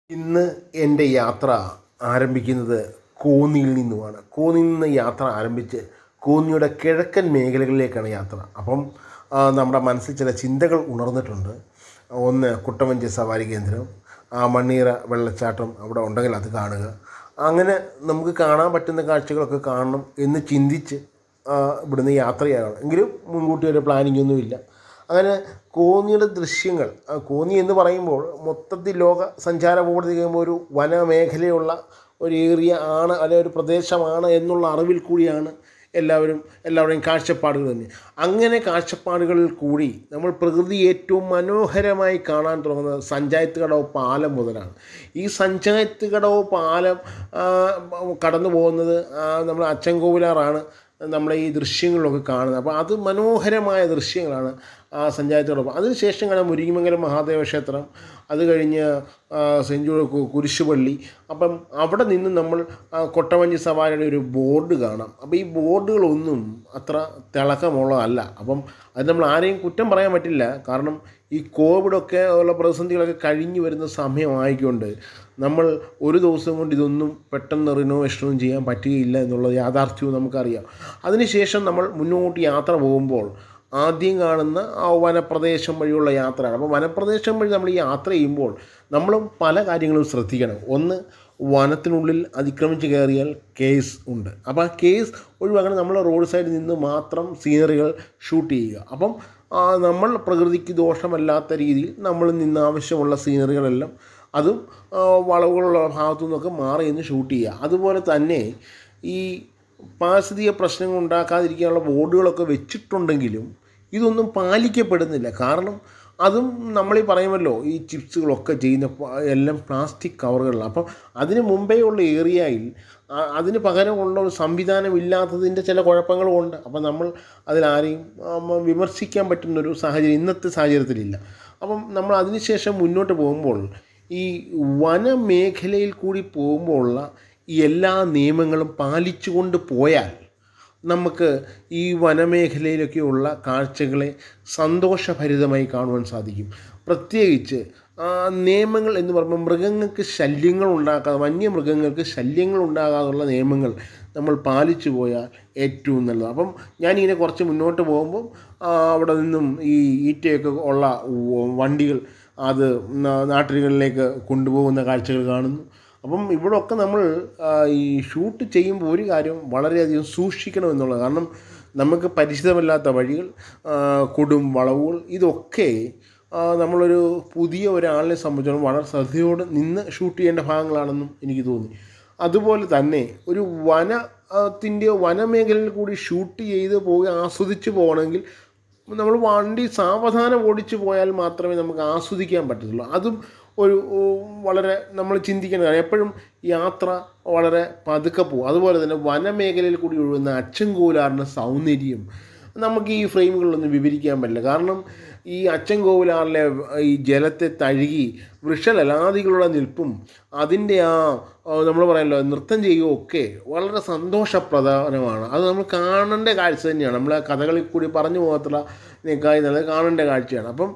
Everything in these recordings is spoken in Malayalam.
ഇന്ന് എൻ്റെ യാത്ര ആരംഭിക്കുന്നത് കോന്നിയിൽ നിന്നുമാണ് കോന്നിയിൽ നിന്ന് യാത്ര ആരംഭിച്ച് കോന്നിയുടെ കിഴക്കൻ മേഖലകളിലേക്കാണ് യാത്ര അപ്പം ആ, നമ്മുടെ മനസ്സിൽ ചില ചിന്തകൾ ഉണർന്നിട്ടുണ്ട് ഒന്ന് കുട്ടവഞ്ചി സവാരി കേന്ദ്രം ആ മണ്ണീറ വെള്ളച്ചാട്ടം അവിടെ ഉണ്ടെങ്കിൽ അത് കാണുക അങ്ങനെ നമുക്ക് കാണാൻ പറ്റുന്ന കാഴ്ചകളൊക്കെ കാണണം എന്ന് ചിന്തിച്ച് ആ, ഇവിടുന്ന് യാത്രയാണ് എങ്കിലും മുൻകൂട്ടി ഒരു പ്ലാനിംഗ് ഒന്നുമില്ല അങ്ങനെ കോന്നിയുടെ ദൃശ്യങ്ങൾ ആ കോന്നി എന്ന് പറയുമ്പോൾ മൊത്തത്തിൽ ലോക സഞ്ചാര ബോർഡ് ചെയ്യുമ്പോൾ ഒരു വനമേഖലയുള്ള ഒരു ഏരിയ ആണ് അല്ലെ ഒരു പ്രദേശമാണ് എന്നുള്ള അറിവിൽ കൂടിയാണ് എല്ലാവരും എല്ലാവരുടെയും കാഴ്ചപ്പാടുകൾ തന്നെ അങ്ങനെ കാഴ്ചപ്പാടുകളിൽ കൂടി നമ്മൾ പ്രകൃതി ഏറ്റവും മനോഹരമായി കാണാൻ തുടങ്ങുന്നത് സഞ്ചായത്ത് കടവ് പാലം മുതലാണ് ഈ സഞ്ചായത്ത് കടവ് പാലം ആ, കടന്നു പോകുന്നത് ആ, നമ്മുടെ അച്ചൻകോവിലാറാണ് നമ്മളെ ഈ ദൃശ്യങ്ങളിലൊക്കെ കാണുന്നത് അപ്പോൾ അത് മനോഹരമായ ദൃശ്യങ്ങളാണ് ആ സഞ്ചാരത്തോടൊപ്പം അതിനുശേഷം കാണാം മുരിങ്ങമംഗലം മഹാദേവ ക്ഷേത്രം അത് കഴിഞ്ഞ് ആ, സെൻറ്റ് ജോ കു- കുരിശുപള്ളി അപ്പം അവിടെ നിന്ന് നമ്മൾ ആ, കൊട്ടവഞ്ചി സവാരിയുടെ ഒരു ബോർഡ് കാണാം അപ്പോൾ ഈ ബോർഡുകളൊന്നും അത്ര തിളക്കമുള്ളതല്ല അപ്പം അത് നമ്മൾ ആരെയും കുറ്റം പറയാൻ പറ്റില്ല കാരണം ഈ കോവിഡൊക്കെ ഉള്ള പ്രതിസന്ധികളൊക്കെ കഴിഞ്ഞു വരുന്ന സമയമായിക്കൊണ്ട് നമ്മൾ ഒരു ദിവസം കൊണ്ട് ഇതൊന്നും പെട്ടെന്ന് റിനോവേഷനൊന്നും ചെയ്യാൻ പറ്റുകയില്ല എന്നുള്ള യാഥാർത്ഥ്യവും നമുക്കറിയാം അതിനുശേഷം നമ്മൾ മുന്നോട്ട് യാത്ര പോകുമ്പോൾ ആദ്യം കാണുന്ന ആ വനപ്രദേശം വഴിയുള്ള യാത്രയാണ് അപ്പോൾ വനപ്രദേശം വഴി നമ്മൾ ഈ യാത്ര ചെയ്യുമ്പോൾ നമ്മൾ പല കാര്യങ്ങളും ശ്രദ്ധിക്കണം ഒന്ന് വനത്തിനുള്ളിൽ അതിക്രമിച്ച് കയറിയാൽ കേസ് ഉണ്ട് അപ്പോൾ ആ കേസ് ഒഴിവാക്കണം നമ്മൾ റോഡ് സൈഡിൽ നിന്ന് മാത്രം സീനറികൾ ഷൂട്ട് ചെയ്യുക അപ്പം ആ, നമ്മൾ പ്രകൃതിക്ക് ദോഷമല്ലാത്ത രീതിയിൽ നമ്മൾ നിന്ന് ആവശ്യമുള്ള സീനറികളെല്ലാം അതും ആ, വളവുകളുള്ള ഭാഗത്തു നിന്നൊക്കെ മാറി നിന്ന് ഷൂട്ട് ചെയ്യുക അതുപോലെ തന്നെ ഈ പാരിസ്ഥിതിക പ്രശ്നങ്ങൾ ഉണ്ടാക്കാതിരിക്കാനുള്ള ബോർഡുകളൊക്കെ വെച്ചിട്ടുണ്ടെങ്കിലും ഇതൊന്നും പാലിക്കപ്പെടുന്നില്ല കാരണം അതും നമ്മളീ പറയുമല്ലോ ഈ ചിപ്സുകളൊക്കെ ചെയ്യുന്ന പ- എല്ലാം പ്ലാസ്റ്റിക് കവറുകളിലാണ് അപ്പം അതിന് മുമ്പേ ഉള്ള ഏരിയയിൽ ആ- അതിന് പകരമുള്ള ഒരു സംവിധാനം ഇല്ലാത്തതിൻ്റെ ചില കുഴപ്പങ്ങളും ഉണ്ട് അപ്പം നമ്മൾ അതിലാരെയും ആം, വിമർശിക്കാൻ പറ്റുന്നൊരു സാഹചര്യം ഇന്നത്തെ സാഹചര്യത്തിലില്ല അപ്പം നമ്മൾ അതിനുശേഷം മുന്നോട്ട് പോകുമ്പോൾ ഈ വനമേഖലയിൽ കൂടി പോകുമ്പോൾ ഉള്ള ഈ എല്ലാ നിയമങ്ങളും പാലിച്ചുകൊണ്ട് പോയാൽ നമുക്ക് ഈ വനമേഖലയിലൊക്കെയുള്ള കാഴ്ചകളെ സന്തോഷഭരിതമായി കാണുവാൻ സാധിക്കും പ്രത്യേകിച്ച് ആ നിയമങ്ങൾ എന്ന് പറയുമ്പോൾ മൃഗങ്ങൾക്ക് ശല്യങ്ങൾ ഉണ്ടാക്കാതെ വന്യമൃഗങ്ങൾക്ക് ശല്യങ്ങൾ ഉണ്ടാകാതുള്ള നിയമങ്ങൾ നമ്മൾ പാലിച്ചു പോയാൽ ഏറ്റവും നല്ലത് അപ്പം ഞാനിങ്ങനെ കുറച്ച് മുന്നോട്ട് പോകുമ്പം ആ, അവിടെ നിന്നും ഈ ഈറ്റയൊക്കെ ഉള്ള വ- വണ്ടികൾ അത് നാ- നാട്ടുകളിലേക്ക് കൊണ്ടുപോകുന്ന കാഴ്ചകൾ കാണുന്നു അപ്പം ഇവിടെയൊക്കെ നമ്മൾ ആ, ഈ ഷൂട്ട് ചെയ്യുമ്പോൾ ഒരു കാര്യം വളരെയധികം സൂക്ഷിക്കണം എന്നുള്ളത് കാരണം നമുക്ക് പരിചിതമല്ലാത്ത വഴികൾ ആ, കൊടും വളവുകൾ ഇതൊക്കെ ആ, നമ്മളൊരു പുതിയ ഒരാളിനെ സംബന്ധിച്ചിടത്തോളം വളരെ ശ്രദ്ധയോടെ നിന്ന് ഷൂട്ട് ചെയ്യേണ്ട ഭാഗങ്ങളാണെന്നും എനിക്ക് തോന്നി അതുപോലെ തന്നെ ഒരു വനത്തിൻ്റെ വനമേഖലയിൽ കൂടി ഷൂട്ട് ചെയ്ത് പോയി ആസ്വദിച്ച് പോകണമെങ്കിൽ നമ്മൾ വണ്ടി സാവധാനം ഓടിച്ചു പോയാൽ മാത്രമേ നമുക്ക് ആസ്വദിക്കാൻ പറ്റത്തുള്ളൂ അതും ഒരു ഓ, വളരെ നമ്മൾ ചിന്തിക്കേണ്ട കാര്യം എപ്പോഴും യാത്ര വളരെ പതുക്കെ പോകും അതുപോലെ തന്നെ വനമേഖലയിൽ കൂടി ഒഴുകുന്ന അച്ചൻകോലാറിൻ്റെ സൗന്ദര്യം നമുക്ക് ഈ ഫ്രെയിമുകളിലൊന്നും വിവരിക്കാൻ പറ്റില്ല കാരണം ഈ അച്ചൻകോവിലാറിലെ ഈ ജലത്തെ തഴുകി വൃക്ഷലലാദികളുടെ നിൽപ്പും അതിൻ്റെ ആ നമ്മൾ പറയല്ലോ നൃത്തം ചെയ്യുകയൊക്കെ വളരെ സന്തോഷപ്രധാനമാണ് അത് നമ്മൾ കാണേണ്ട കാഴ്ച തന്നെയാണ് നമ്മൾ ആ കഥകളിൽ കൂടി പറഞ്ഞു പോകത്തുള്ള നിൽക്കായി നല്ലത് കാണേണ്ട കാഴ്ചയാണ് അപ്പം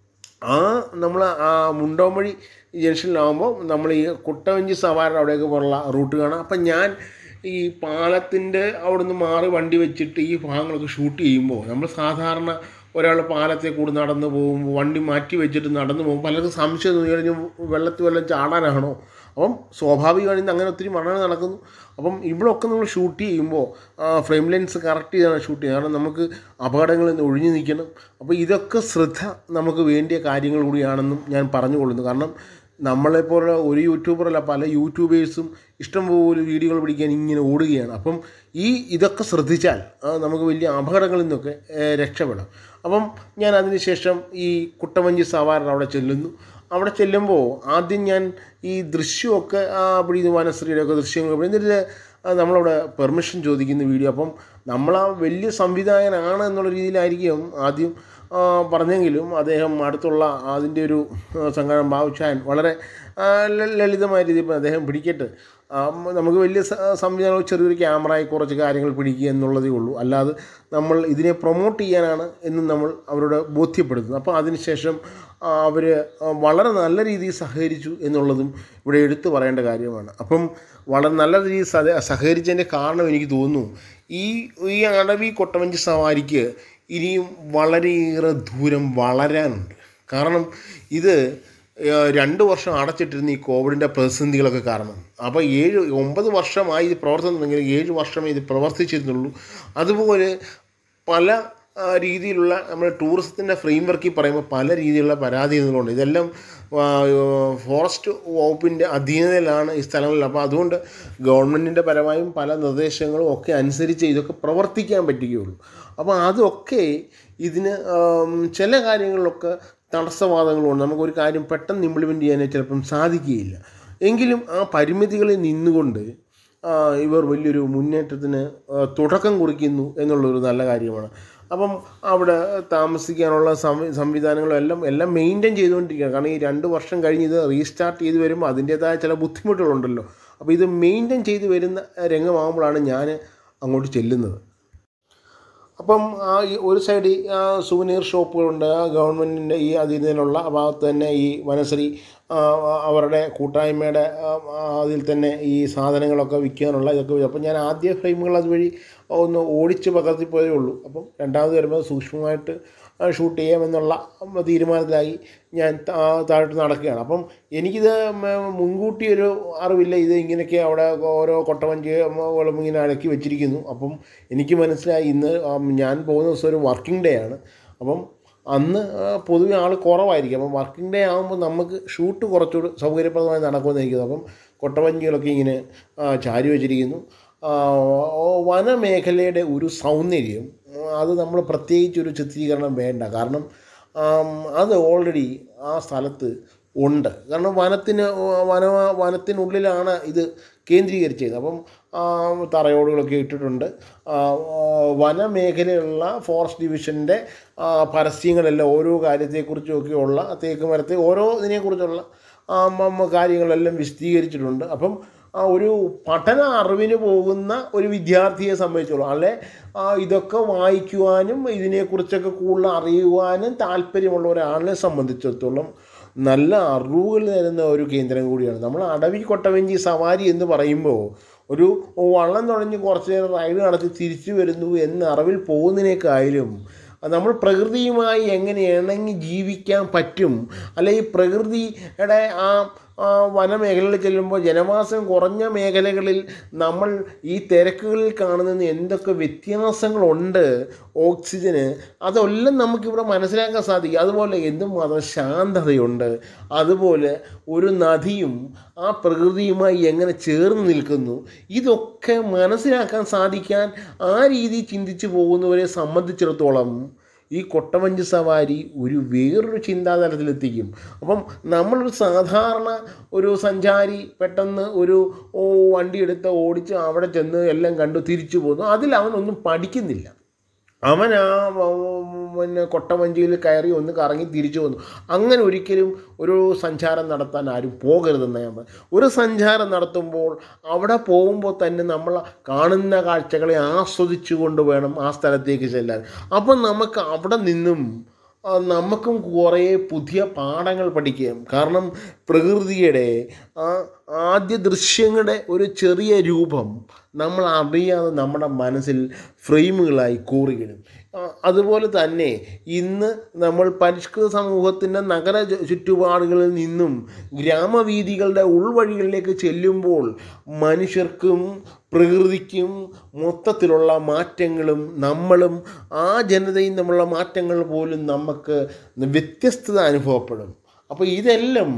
ആ നമ്മൾ ആ മുണ്ടോമഴി ജംഗ്ഷനിലാകുമ്പോൾ നമ്മൾ ഈ കുട്ടവഞ്ചി സവാരിയുടെ അവിടെയൊക്കെ പോലുള്ള റൂട്ട് കാണാം അപ്പം ഞാൻ ഈ പാലത്തിൻ്റെ അവിടുന്ന് മാറി വണ്ടി വെച്ചിട്ട് ഈ ഭാഗങ്ങളൊക്കെ ഷൂട്ട് ചെയ്യുമ്പോൾ നമ്മൾ സാധാരണ ഒരാൾ പാലത്തെ കൂടി നടന്നു പോകുമ്പോൾ വണ്ടി മാറ്റി വെച്ചിട്ട് നടന്നു പോകുമ്പോൾ പലർക്കും സംശയം തോന്നി കഴിഞ്ഞ് വെള്ളത്തിൽ വല്ലതും ചാടാനാണോ അപ്പം സ്വാഭാവികമായി ഇന്ന് അങ്ങനെ ഒത്തിരി മരണം നടക്കുന്നു അപ്പം ഇവിടെയൊക്കെ നമ്മൾ ഷൂട്ട് ചെയ്യുമ്പോൾ ഫ്രെയിം ലെൻസ് കറക്റ്റ് ചെയ്താണ് ഷൂട്ട് ചെയ്യുന്നത് കാരണം നമുക്ക് അപകടങ്ങളിൽ നിന്ന് ഒഴിഞ്ഞു നിൽക്കണം അപ്പോൾ ഇതൊക്കെ ശ്രദ്ധ നമുക്ക് വേണ്ടിയ കാര്യങ്ങൾ കൂടിയാണെന്നും ഞാൻ പറഞ്ഞുകൊള്ളുന്നു കാരണം നമ്മളെപ്പോലെ ഒരു യൂട്യൂബറല്ല പല യൂട്യൂബേഴ്സും ഇഷ്ടംപോലെ വീഡിയോകൾ പിടിക്കാൻ ഇങ്ങനെ ഓടുകയാണ് അപ്പം ഈ ഇതൊക്കെ ശ്രദ്ധിച്ചാൽ ആ, നമുക്ക് വലിയ അപകടങ്ങളിൽ നിന്നൊക്കെ ഏ, രക്ഷപ്പെടാം അപ്പം ഞാൻ അതിനുശേഷം ഈ കുട്ടവഞ്ചി സവാറിന് അവിടെ ചെല്ലുന്നു അവിടെ ചെല്ലുമ്പോൾ ആദ്യം ഞാൻ ഈ ദൃശ്യമൊക്കെ ആ പിടി വനശ്രീയുടെ ഒക്കെ ദൃശ്യങ്ങൾ പിടി- എന്നിട്ട് ആ നമ്മളവിടെ പെർമിഷൻ ചോദിക്കുന്ന വീഡിയോ അപ്പം നമ്മൾ ആ വലിയ സംവിധായകനാണ് എന്നുള്ള രീതിയിലായിരിക്കും ആദ്യം ആ, പറഞ്ഞെങ്കിലും അദ്ദേഹം അടുത്തുള്ള അതിൻ്റെ ഒരു ആ, സംഘടന ബാബുഷാൻ വളരെ ആ, ല- ലളിതമായ രീതിയിൽ അദ്ദേഹം പിടിക്കട്ടെ ആ, മ- നമുക്ക് വലിയ സ- സംവിധാനങ്ങൾ ചെറിയൊരു ക്യാമറയിൽ കുറച്ച് കാര്യങ്ങൾ പിടിക്കുക എന്നുള്ളതേ ഉള്ളൂ അല്ലാതെ നമ്മൾ ഇതിനെ പ്രൊമോട്ട് ചെയ്യാനാണ് എന്നും നമ്മൾ അവരോട് ബോധ്യപ്പെടുത്തുന്നത് അപ്പോൾ അതിനുശേഷം അവർ വളരെ നല്ല രീതിയിൽ സഹകരിച്ചു എന്നുള്ളതും ഇവിടെ എടുത്തു പറയേണ്ട കാര്യമാണ് അപ്പം വളരെ നല്ല രീതിയിൽ സഹ സഹകരിച്ചതിൻ്റെ കാരണം എനിക്ക് തോന്നുന്നു ഈ ഈ അടവി കൊട്ടവഞ്ചി സവാരിക്ക് ഇനിയും വളരെയേറെ ദൂരം വളരാനുണ്ട് കാരണം ഇത് ഏഹ്, രണ്ട് വർഷം അടച്ചിട്ടിരുന്ന ഈ കോവിഡിൻ്റെ പ്രതിസന്ധികളൊക്കെ കാരണം അപ്പോൾ ഏഴ് ഒമ്പത് വർഷമായി ഇത് പ്രവർത്തനം തുടങ്ങിയത് ഏഴ് വർഷമേ ഇത് പ്രവർത്തിച്ചിരുന്നുള്ളൂ അതുപോലെ പല ആ, രീതിയിലുള്ള നമ്മുടെ ടൂറിസത്തിൻ്റെ ഫ്രെയിം വർക്കിൽ പറയുമ്പോൾ പല രീതിയിലുള്ള പരാതികളുണ്ട് ഇതെല്ലാം ആ, ഫോറസ്റ്റ് വകുപ്പിൻ്റെ അധീനതയിലാണ് ഈ സ്ഥലങ്ങളിൽ അപ്പോൾ അതുകൊണ്ട് ഗവൺമെൻറ്റിൻ്റെ പരമായും പല നിർദ്ദേശങ്ങളും ഒക്കെ അനുസരിച്ച് ഇതൊക്കെ പ്രവർത്തിക്കാൻ പറ്റുകയുള്ളൂ അപ്പോൾ അതൊക്കെ ഇതിന് ആം, ചില കാര്യങ്ങളിലൊക്കെ തടസ്സവാദങ്ങളുണ്ട് നമുക്കൊരു കാര്യം പെട്ടെന്ന് ഇംപ്ലിമെൻറ്റ് ചെയ്യാൻ ചിലപ്പം സാധിക്കുകയില്ല എങ്കിലും ആ പരിമിതികളിൽ നിന്നുകൊണ്ട് ആ, ഇവർ വലിയൊരു മുന്നേറ്റത്തിന് ആ, തുടക്കം കുറിക്കുന്നു എന്നുള്ളൊരു നല്ല കാര്യമാണ് അപ്പം അവിടെ താമസിക്കാനുള്ള സംവി സംവിധാനങ്ങളും എല്ലാം എല്ലാം മെയിൻറ്റെയിൻ ചെയ്തുകൊണ്ടിരിക്കുകയാണ് കാരണം ഈ രണ്ട് വർഷം കഴിഞ്ഞ് ഇത് റീസ്റ്റാർട്ട് ചെയ്ത് വരുമ്പോൾ അതിൻ്റേതായ ചില ബുദ്ധിമുട്ടുകളുണ്ടല്ലോ അപ്പോൾ ഇത് മെയിൻറ്റെയിൻ ചെയ്ത് വരുന്ന രംഗമാകുമ്പോഴാണ് ഞാൻ അങ്ങോട്ട് ചെല്ലുന്നത് അപ്പം ആ ഈ ഒരു സൈഡിൽ സുവനീർ ഷോപ്പുകളുണ്ട് ഗവൺമെൻറ്റിൻ്റെ ഈ അധീനതയിലുള്ള ഭാഗത്ത് തന്നെ ഈ വനശ്രീ ആ, അവരുടെ കൂട്ടായ്മയുടെ ആ, ആ, അതിൽ തന്നെ ഈ സാധനങ്ങളൊക്കെ വിൽക്കാനുള്ള ഇതൊക്കെ വരും. അപ്പം ഞാൻ ആദ്യ ഫ്രെയിമുകൾ അതുവഴി ഒന്ന് ഓടിച്ച് പകർത്തി പോയതേ ഉള്ളൂ അപ്പം രണ്ടാമത് വരുമ്പോൾ സൂക്ഷ്മമായിട്ട് ആ, ഷൂട്ട് ചെയ്യാമെന്നുള്ള തീരുമാനത്തിലായി ഞാൻ താ- താഴോട്ട് നടക്കുകയാണ് അപ്പം എനിക്കിത് മ- മുൻകൂട്ടി ഒരു അറിവില്ല ഇത് ഇങ്ങനെയൊക്കെ അവിടെ ഓരോ കൊട്ടവഞ്ചികളും ഇങ്ങനെ അടക്കി വെച്ചിരിക്കുന്നു അപ്പം എനിക്ക് മനസ്സിലായി ഇന്ന് ആ, ഞാൻ പോകുന്ന ദിവസം ഒരു വർക്കിംഗ് ഡേ ആണ് അപ്പം അന്ന് ആ, പൊതുവെ ആൾ കുറവായിരിക്കും അപ്പം വർക്കിംഗ് ഡേ ആകുമ്പോൾ നമുക്ക് ഷൂട്ട് കുറച്ചുകൂടി സൗകര്യപ്രദമായി നടക്കുമെന്ന് എനിക്ക് തോന്നുന്നു അപ്പം കൊട്ടവഞ്ചികളൊക്കെ ഇങ്ങനെ ആ, ചാരി വെച്ചിരിക്കുന്നു ആ, ഓ, വനമേഖലയുടെ ഒരു സൗന്ദര്യം അത് നമ്മൾ പ്രത്യേകിച്ച് ഒരു ചിത്രീകരണം വേണ്ട കാരണം ആം, അത് ഓൾറെഡി ആ സ്ഥലത്ത് ഉണ്ട് കാരണം വനത്തിന് വന വനത്തിനുള്ളിലാണ് ഇത് കേന്ദ്രീകരിച്ചത് അപ്പം ആ, തറയോടുകളൊക്കെ ഇട്ടിട്ടുണ്ട് ആ, ആ, വനമേഖലയിലുള്ള ഫോറസ്റ്റ് ഡിവിഷൻ്റെ ആ, പരസ്യങ്ങളെല്ലാം ഓരോ കാര്യത്തെക്കുറിച്ചൊക്കെയുള്ള തേക്ക് മരത്തെ ഓരോ ഇതിനെക്കുറിച്ചുള്ള ആ, മ- മ- കാര്യങ്ങളെല്ലാം വിശദീകരിച്ചിട്ടുണ്ട് അപ്പം ആ ഒരു പഠന അറിവിന് പോകുന്ന ഒരു വിദ്യാർത്ഥിയെ സംബന്ധിച്ചോളം അല്ലെ ആ, ഇതൊക്കെ വായിക്കുവാനും ഇതിനെക്കുറിച്ചൊക്കെ കൂടുതൽ അറിയുവാനും താല്പര്യമുള്ള ഒരാളിനെ സംബന്ധിച്ചിടത്തോളം നല്ല അറിവുകൾ തരുന്ന ഒരു കേന്ദ്രം കൂടിയാണ് നമ്മൾ അടവി കൊട്ടവഞ്ചി സവാരി എന്ന് പറയുമ്പോൾ ഒരു വള്ളം തുഴഞ്ഞ് കുറച്ച് നേരം റൈഡ് നടത്തി തിരിച്ചു വരുന്നു എന്ന അറിവിൽ പോകുന്നതിനേക്കായാലും നമ്മൾ പ്രകൃതിയുമായി എങ്ങനെ ഇണങ്ങി ജീവിക്കാൻ പറ്റും അല്ലെങ്കിൽ പ്രകൃതിയുടെ ആ ആ വനമേഖലകളിൽ ചെല്ലുമ്പോൾ ജനവാസം കുറഞ്ഞ മേഖലകളിൽ നമ്മൾ ഈ തിരക്കുകളിൽ കാണുന്ന എന്തൊക്കെ വ്യത്യാസങ്ങളുണ്ട് ഓക്സിജന് അതെല്ലാം നമുക്കിവിടെ മനസ്സിലാക്കാൻ സാധിക്കും അതുപോലെ എന്തുമാത്രം ശാന്തതയുണ്ട് അതുപോലെ ഒരു നദിയും ആ പ്രകൃതിയുമായി എങ്ങനെ ചേർന്ന് നിൽക്കുന്നു ഇതൊക്കെ മനസ്സിലാക്കാൻ സാധിക്കാൻ ആ രീതി ചിന്തിച്ചു പോകുന്നവരെ സംബന്ധിച്ചിടത്തോളം ഈ കൊട്ടവഞ്ചി സവാരി ഒരു വേറൊരു ചിന്താതലത്തിലെത്തിക്കും അപ്പം നമ്മളൊരു സാധാരണ ഒരു സഞ്ചാരി പെട്ടെന്ന് ഒരു ഓ, വണ്ടി എടുത്ത് ഓടിച്ച് അവിടെ ചെന്ന് എല്ലാം കണ്ടു തിരിച്ചു പോകുന്നു അതിൽ അവനൊന്നും പഠിക്കുന്നില്ല അവൻ ആ ഉം, പിന്നെ കൊട്ടവഞ്ചിയിൽ കയറി ഒന്ന് കറങ്ങി തിരിച്ചു വന്നു അങ്ങനെ ഒരിക്കലും ഒരു സഞ്ചാരം നടത്താൻ ആരും പോകരുതെന്ന് ഞാൻ പറയും. ഒരു സഞ്ചാരം നടത്തുമ്പോൾ അവിടെ പോകുമ്പോൾ തന്നെ നമ്മൾ കാണുന്ന കാഴ്ചകളെ ആസ്വദിച്ചുകൊണ്ട് വേണം ആ സ്ഥലത്തേക്ക് ചെല്ലാൻ അപ്പം നമുക്ക് അവിടെ നിന്നും ആ, നമുക്കും കുറേ പുതിയ പാഠങ്ങൾ പഠിക്കാം കാരണം പ്രകൃതിയുടെ ആ ആദ്യ ദൃശ്യങ്ങളുടെ ഒരു ചെറിയ രൂപം നമ്മൾ അറിയാതെ നമ്മുടെ മനസ്സിൽ ഫ്രെയിമുകളായി കൂറിയിടും ആ, അതുപോലെ തന്നെ ഇന്ന് നമ്മൾ പരിഷ്കൃത സമൂഹത്തിൻ്റെ നഗര ചു- ചുറ്റുപാടുകളിൽ നിന്നും ഗ്രാമവീഥികളുടെ ഉൾവഴികളിലേക്ക് ചെല്ലുമ്പോൾ മനുഷ്യർക്കും പ്രകൃതിക്കും മൊത്തത്തിലുള്ള മാറ്റങ്ങളും നമ്മളും ആ ജനതയും തമ്മിലുള്ള മാറ്റങ്ങൾ പോലും നമുക്ക് വ്യത്യസ്തത അനുഭവപ്പെടും അപ്പോൾ ഇതെല്ലാം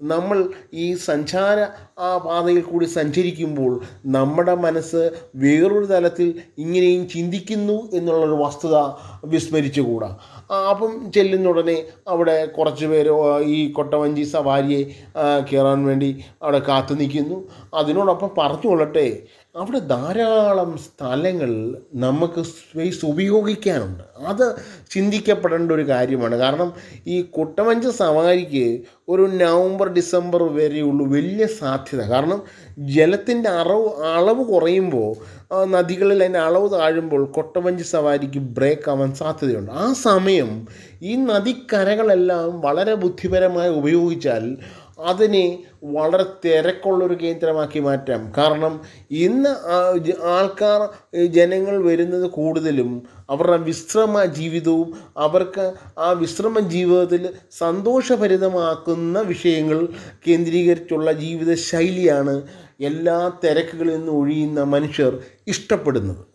നമ്മൾ ഈ സഞ്ചാര ആ പാതയിൽ കൂടി സഞ്ചരിക്കുമ്പോൾ നമ്മുടെ മനസ്സ് വേറൊരു തലത്തിൽ ഇങ്ങനെയും ചിന്തിക്കുന്നു എന്നുള്ളൊരു വസ്തുത വിസ്മരിച്ചുകൂടാ ആ, അപ്പം ചെല്ലുന്ന ഉടനെ അവിടെ കുറച്ച് പേര് ആ, ഈ കൊട്ടവഞ്ചി സവാരിയെ ആ, കയറാൻ വേണ്ടി അവിടെ കാത്തു നിൽക്കുന്നു അതിനോടൊപ്പം പറഞ്ഞുകൊള്ളട്ടെ അവിടെ ധാരാളം സ്ഥലങ്ങൾ നമുക്ക് സ്പേസ് ഉപയോഗിക്കാനുണ്ട് അത് ചിന്തിക്കപ്പെടേണ്ട ഒരു കാര്യമാണ് കാരണം ഈ കുട്ടമഞ്ച് സവാരിക്ക് ഒരു നവംബർ ഡിസംബർ വരെയുള്ളൂ വലിയ സാധ്യത കാരണം ജലത്തിൻ്റെ അളവ് അളവ് കുറയുമ്പോൾ ആ, നദികളിൽ അതിൻ്റെ അളവ് താഴുമ്പോൾ കൊട്ടവഞ്ചി സവാരിക്ക് ബ്രേക്ക് ആവാൻ സാധ്യതയുണ്ട് ആ സമയം ഈ നദിക്കരകളെല്ലാം വളരെ ബുദ്ധിപരമായി ഉപയോഗിച്ചാൽ അതിനെ വളരെ തിരക്കുള്ളൊരു കേന്ദ്രമാക്കി മാറ്റാം കാരണം ഇന്ന് ആ- ജ- ആൾക്കാർ ഏ, ജനങ്ങൾ വരുന്നത് കൂടുതലും അവരുടെ വിശ്രമ ജീവിതവും അവർക്ക് ആ വിശ്രമ ജീവിതത്തിൽ സന്തോഷഭരിതമാക്കുന്ന വിഷയങ്ങൾ കേന്ദ്രീകരിച്ചുള്ള ജീവിത ശൈലിയാണ് എല്ലാ തിരക്കുകളിൽ നിന്ന് ഒഴിയുന്ന മനുഷ്യർ ഇഷ്ടപ്പെടുന്നത്